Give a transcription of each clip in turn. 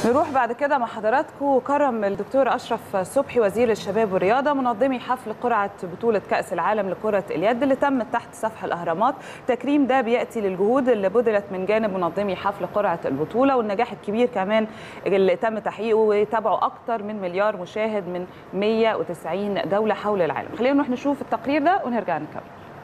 نروح بعد كده مع حضراتكم كرم الدكتور اشرف صبحي وزير الشباب والرياضه منظمي حفل قرعه بطوله كاس العالم لكره اليد اللي تمت تحت سفح الاهرامات تكريم ده بياتي للجهود اللي بذلت من جانب منظمي حفل قرعه البطوله والنجاح الكبير كمان اللي تم تحقيقه وتابعه اكثر من مليار مشاهد من 190 دوله حول العالم خلينا نروح نشوف التقرير ده ونرجع نكمل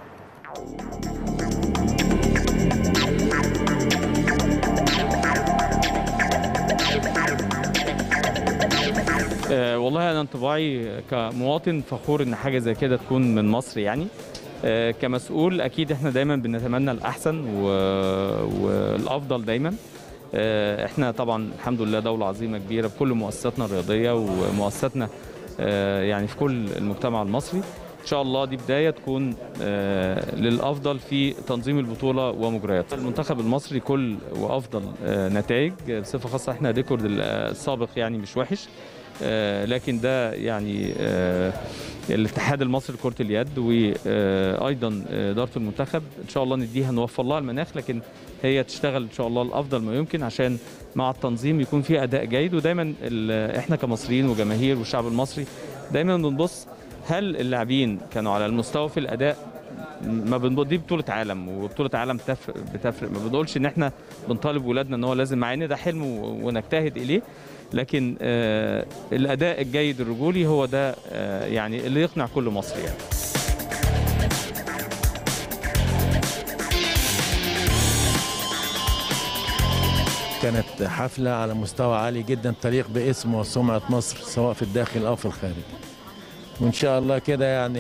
أه والله انا انطباعي كمواطن فخور ان حاجه زي كده تكون من مصر يعني أه كمسؤول اكيد احنا دايما بنتمنى الاحسن و... والافضل دايما أه احنا طبعا الحمد لله دوله عظيمه كبيره بكل مؤسساتنا الرياضيه ومؤسساتنا يعني في كل المجتمع المصري ان شاء الله دي بدايه تكون للافضل في تنظيم البطوله ومجرياتها المنتخب المصري كل وافضل نتائج بصفه خاصه احنا الريكورد السابق يعني مش وحش لكن ده يعني الاتحاد المصري لكره اليد وايضا اداره المنتخب ان شاء الله نديها نوفر لها المناخ لكن هي تشتغل ان شاء الله الافضل ما يمكن عشان مع التنظيم يكون في اداء جيد ودايما احنا كمصريين وجماهير والشعب المصري دايما بنبص هل اللاعبين كانوا على المستوى في الاداء ما بنقول دي بطوله عالم وبطوله عالم تفرق بتفرق ما بنقولش ان احنا بنطالب ولادنا ان هو لازم مع ان ده حلم ونجتهد اليه لكن آه الاداء الجيد الرجولي هو ده آه يعني اللي يقنع كل مصري يعني. كانت حفلة على مستوى عالي جدا تليق باسم وسمعة مصر سواء في الداخل أو في الخارج وإن شاء الله كده يعني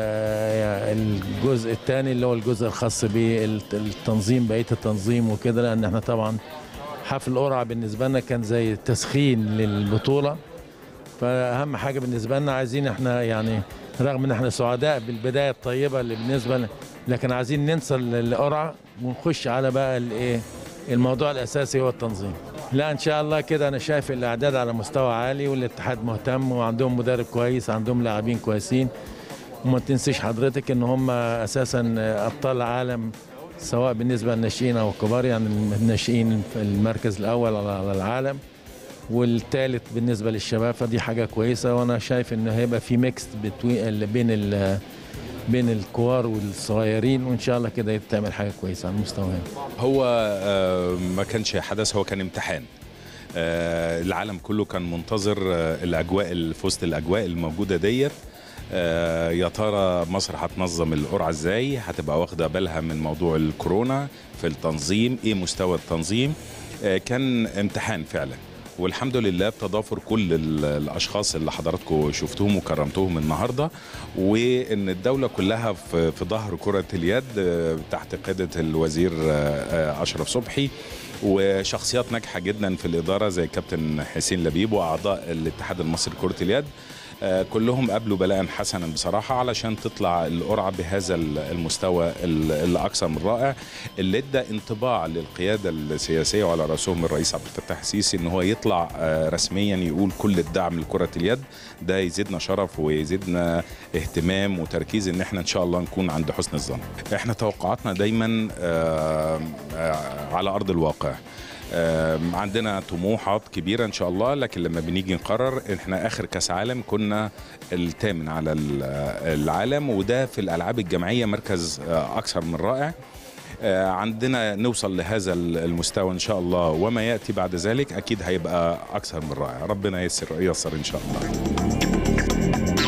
الجزء الثاني اللي هو الجزء الخاص بالتنظيم بقية التنظيم وكده لأن احنا طبعا حفل القرعة بالنسبة لنا كان زي تسخين للبطولة فأهم حاجة بالنسبة لنا عايزين احنا يعني رغم ان احنا سعداء بالبداية الطيبة اللي بالنسبة لنا لكن عايزين ننسى القرعة ونخش على بقى الايه الموضوع الاساسي هو التنظيم لا ان شاء الله كده انا شايف الاعداد على مستوى عالي والاتحاد مهتم وعندهم مدرب كويس عندهم لاعبين كويسين وما تنسيش حضرتك ان هم اساسا ابطال عالم سواء بالنسبه للناشئين او الكبار يعني الناشئين في المركز الاول على العالم والثالث بالنسبه للشباب فدي حاجه كويسه وانا شايف ان هيبقى في ميكس بين ال بين الكبار والصغيرين وان شاء الله كده تعمل حاجه كويسه على المستوى هنا. هو ما كانش حدث هو كان امتحان العالم كله كان منتظر الاجواء في وسط الاجواء الموجوده ديت يا ترى مصر هتنظم القرعه ازاي هتبقى واخده بالها من موضوع الكورونا في التنظيم ايه مستوى التنظيم كان امتحان فعلا والحمد لله بتضافر كل الاشخاص اللي حضراتكم شفتوهم وكرمتوهم النهارده وان الدوله كلها في ظهر كره اليد تحت قياده الوزير اشرف صبحي وشخصيات ناجحه جدا في الاداره زي كابتن حسين لبيب واعضاء الاتحاد المصري لكره اليد كلهم قابلوا بلاء حسنا بصراحه علشان تطلع القرعه بهذا المستوى اللي اكثر من رائع اللي ادى انطباع للقياده السياسيه وعلى راسهم الرئيس عبد الفتاح السيسي ان هو يطلع رسميا يقول كل الدعم لكره اليد ده يزيدنا شرف ويزيدنا اهتمام وتركيز ان احنا ان شاء الله نكون عند حسن الظن. احنا توقعاتنا دايما على ارض الواقع. عندنا طموحات كبيره ان شاء الله لكن لما بنيجي نقرر احنا اخر كاس عالم كنا الثامن على العالم وده في الالعاب الجماعيه مركز اكثر من رائع عندنا نوصل لهذا المستوى ان شاء الله وما ياتي بعد ذلك اكيد هيبقى اكثر من رائع ربنا ييسر ييسر ان شاء الله